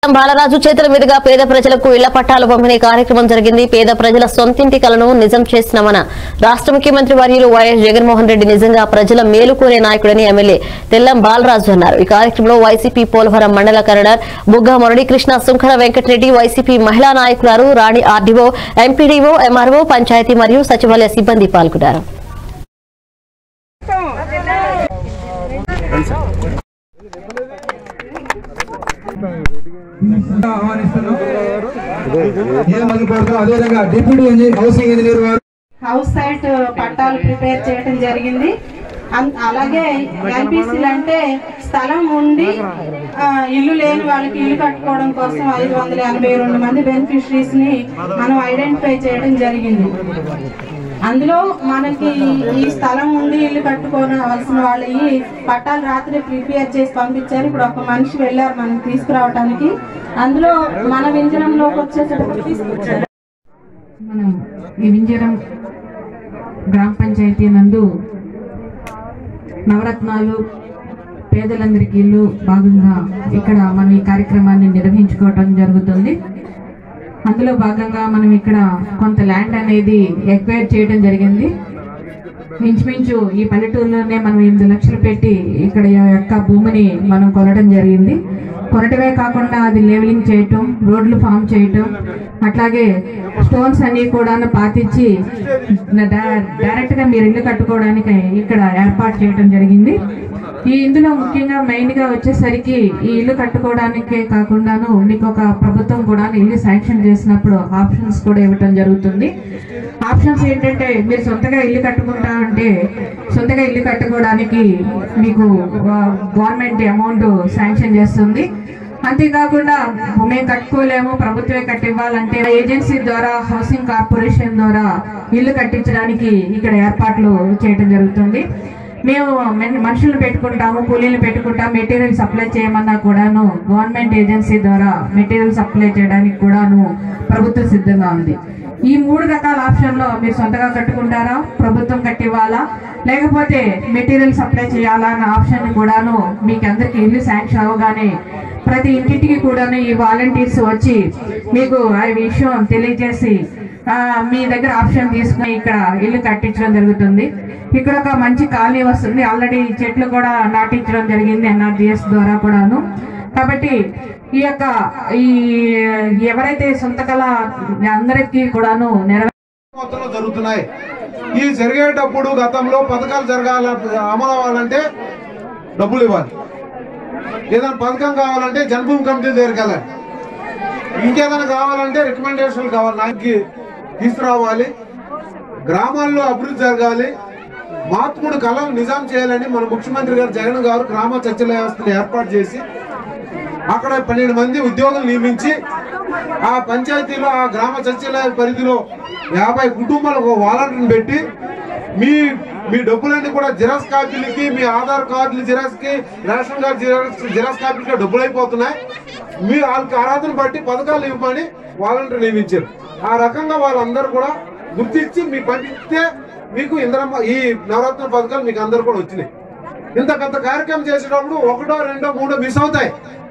బాలరాజు చేతుల మీదుగా పేద ప్రజలకు ఇళ్ల పట్టాలు పంపిణీ కార్యక్రమం జరిగింది పేద ప్రజల సొంతింటి కలను నిజం చేసినామన రాష్ట్ర ముఖ్యమంత్రి వర్యులు వైఎస్ జగన్మోహన్ రెడ్డి నిజంగా ప్రజల మేలు కోరే నాయకుడని ఎమ్మెల్యే తెల్లం బాలరాజు అన్నారు ఈ కార్యక్రమంలో వైసీపీ పోలవరం మండల కరణర్ బుగ్గ మురళీకృష్ణ సుంకర వెంకటరెడ్డి వైసీపీ మహిళా నాయకురాలు Rani RDO MPDO MRO panchayat మరియు సచివాలయ సిబ్బంది పాల్గొన్నారు ఆహ్వానిస్తున్నాం ఏ మంది కోరుతాం అదేవిధంగా డిప్యూటీ ఇంజనీర్ హౌసింగ్ ఇంజనీర్ వారు హౌస్ సైట్ పట్టాలు ప్రిపేర్ చేయడం జరిగింది అన్- అలాగే ఎల్పిసిలు అంటే స్థలం ఉండి ఆ, ఇల్లు లేని వాళ్ళకి ఇల్లు కట్టుకోవడం కోసం ఐదు వందల ఎనభై రెండు మంది బెనిఫిషరీస్ ని మనం ఐడెంటిఫై చేయడం జరిగింది అందులో మనకి ఈ స్థలం ఉండి ఇల్లు కట్టుకోవాల్సిన వాళ్ళు ఈ పట్టాలు రాత్రి ప్రిపేర్ చేసి పంపించారు ఇప్పుడు ఒక మనిషి వెళ్ళారు మనం తీసుకురావడానికి అందులో మన వింజనంలోకి వచ్చేసరికి తీసుకొచ్చారు మనం ఈ వింజరం గ్రామ పంచాయతీ నందు నవరత్నాలు పేదలందరికీ ఇల్లు భాగంగా ఇక్కడ మనం ఈ కార్యక్రమాన్ని నిర్వహించుకోవటం జరుగుతుంది అందులో భాగంగా మనం ఇక్కడ కొంత ల్యాండ్ అనేది ఎక్వైర్ చేయడం జరిగింది ఇంచుమించు ఈ పల్లెటూరులోనే మనం ఎనిమిది లక్షలు పెట్టి ఇక్కడ ఈ యొక్క భూమిని మనం కొనడం జరిగింది కొనటమే కాకుండా అది లెవెలింగ్ చేయటం రోడ్లు ఫామ్ చేయటం అట్లాగే స్టోన్స్ అన్ని కూడా పాతిచ్చి డా- డైరెక్ట్ గా మీరు ఇల్లు కట్టుకోవడానికి ఇక్కడ ఏర్పాటు చేయడం జరిగింది ఈ ఇందులో ముఖ్యంగా మెయిన్ గా వచ్చేసరికి ఈ ఇల్లు కట్టుకోవడానికే కాకుండాను మీకు ఒక ప్రభుత్వం కూడా ఇల్లు శాంక్షన్ చేసినప్పుడు ఆప్షన్స్ కూడా ఇవ్వటం జరుగుతుంది ఆప్షన్స్ ఏంటంటే మీరు సొంతగా ఇల్లు కట్టుకుంటా అంటే సొంతగా ఇల్లు కట్టుకోవడానికి మీకు గవర్నమెంట్ అమౌంట్ శాంక్షన్ చేస్తుంది అంతేకాకుండా మేము కట్టుకోలేము ప్రభుత్వమే కట్టివ్వాలంటే ఏజెన్సీ ద్వారా హౌసింగ్ కార్పొరేషన్ ద్వారా ఇల్లు కట్టించడానికి ఇక్కడ ఏర్పాట్లు చేయడం జరుగుతుంది మేము మెన్- మనుషులు పెట్టుకుంటాము కూలీలు పెట్టుకుంటాం మెటీరియల్ సప్లై చేయమన్నా కూడాను గవర్నమెంట్ ఏజెన్సీ ద్వారా మెటీరియల్ సప్లై చేయడానికి కూడాను ప్రభుత్వం సిద్ధంగా ఉంది ఈ మూడు రకాల ఆప్షన్ లో మీరు సొంతగా కట్టుకుంటారా ప్రభుత్వం కట్టివ్వాలా లేకపోతే మెటీరియల్ సప్లై చేయాలా అన్న ఆప్షన్ కూడాను మీకు అందరికి ఇల్లు శాంక్షన్ అవగానే ప్రతి ఇంటింటికి కూడాను ఈ వాలంటీర్స్ వచ్చి మీకు ఆ విషయం తెలియజేసి ఆ, మీ దగ్గర ఆప్షన్ తీసుకుని ఇక్కడ ఇల్లు కట్టించడం జరుగుతుంది ఇక్కడ ఒక మంచి కాలనీ వస్తుంది ఆల్రెడీ చెట్లు కూడా నాటించడం జరిగింది ఎన్ఆర్జిఎస్ ద్వారా కూడాను కాబట్టి ఈ యొక్క ఈ ఎవరైతే సొంత కళ అందరికీ కూడాను నెరవే మొత్తంలో జరుగుతున్నాయి ఈ జరిగేటప్పుడు గతంలో పథకాలు జరగాల అమలు అవ్వాలంటే డబ్బులు ఇవ్వాలి ఏదైనా పథకం కావాలంటే జన్మభూమి కమిటీ దగ్గరికి వెళ్ళాలి ఇంకేదైనా కావాలంటే రికమెండేషన్లు కావాలి నాకు తీసుకురావాలి గ్రామాల్లో అభివృద్ధి జరగాలి మహాత్ముడు కళలు నిజాం చేయాలని మన ముఖ్యమంత్రి గారు జగన్ గారు గ్రామ చర్చల వ్యవస్థను ఏర్పాటు చేసి అక్కడ పన్నెండు మంది ఉద్యోగులు నియమించి ఆ పంచాయతీలో ఆ గ్రామ సచివాలయ పరిధిలో యాభై కుటుంబాలకు ఒక వాలంటీర్ని పెట్టి మీ మీ డబ్బులన్నీ కూడా జిరాక్స్ కాపీలకి మీ ఆధార్ కార్డులు జిరాక్స్ కి రేషన్ కార్డు జిరాక్స్ జిరాక్స్ కాపీలకి డబ్బులు అయిపోతున్నాయి మీ వాళ్ళకి అర్హతను బట్టి పథకాలు ఇవ్వమని వాలంటీర్ నియమించారు ఆ రకంగా వాళ్ళందరూ కూడా గుర్తించి మీకు పంపిస్తే మీకు ఇంద్రమ్మ ఈ నవరత్న పథకాలు మీకు అందరు కూడా వచ్చినాయి ఇంత పెద్ద కార్యక్రమం చేసేటప్పుడు ఒకటో రెండో మూడో మిస్ అవుతాయి